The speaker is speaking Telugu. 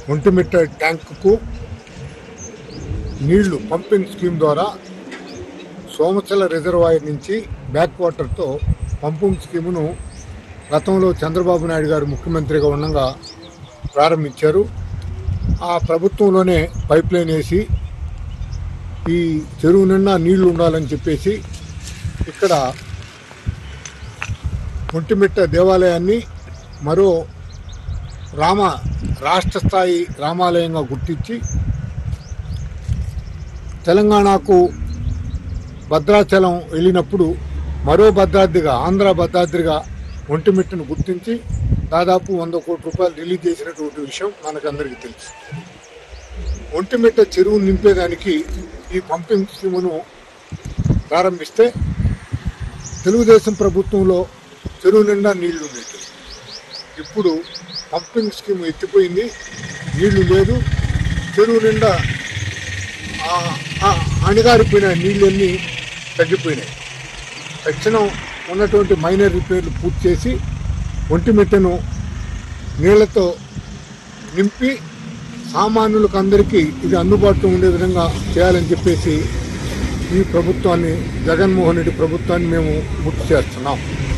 ఒంటిమిట్ట ట్యాంకుకు నీళ్లు పంపింగ్ స్కీమ్ ద్వారా సోమచల రిజర్వాయర్ నుంచి బ్యాక్ వాటర్తో పంపింగ్ స్కీమును గతంలో చంద్రబాబు నాయుడు గారు ముఖ్యమంత్రిగా ఉండగా ప్రారంభించారు ఆ ప్రభుత్వంలోనే పైప్ లైన్ వేసి ఈ చెరువు నిండా నీళ్లు ఉండాలని చెప్పేసి ఇక్కడ ఒంటిమిట్ట దేవాలయాన్ని మరో రామ రాష్ట్ర స్థాయి రామాలయంగా గుర్తించి తెలంగాణకు భద్రాచలం వెళ్ళినప్పుడు మరో భద్రాద్రిగా ఆంధ్ర భద్రాద్రిగా ఒంటిమిట్టను గుర్తించి దాదాపు వంద కోట్ల రూపాయలు రిలీజ్ చేసినటువంటి విషయం మనకందరికీ తెలుసు ఒంటిమిట్ట చెరువు నింపేదానికి ఈ పంపింగ్ స్కీమును ప్రారంభిస్తే తెలుగుదేశం ప్రభుత్వంలో చెరువు నిండా నీళ్లు ఉండేవి ఇప్పుడు పంపింగ్ స్కీమ్ ఎత్తిపోయింది నీళ్లు లేదు చెరువు నిండా ఆ- ఆ అణగారిపోయిన నీళ్ళన్నీ తగ్గిపోయినాయి తక్షణం ఉన్నటువంటి మైనర్ రిపేర్లు పూర్తి చేసి ఒంటిమిట్టను నీళ్లతో నింపి సామాన్యులకు అందరికీ ఇది అందుబాటులో ఉండే విధంగా చేయాలని చెప్పేసి ఈ ప్రభుత్వాన్ని జగన్మోహన్ రెడ్డి ప్రభుత్వాన్ని మేము గుర్తు చేస్తున్నాం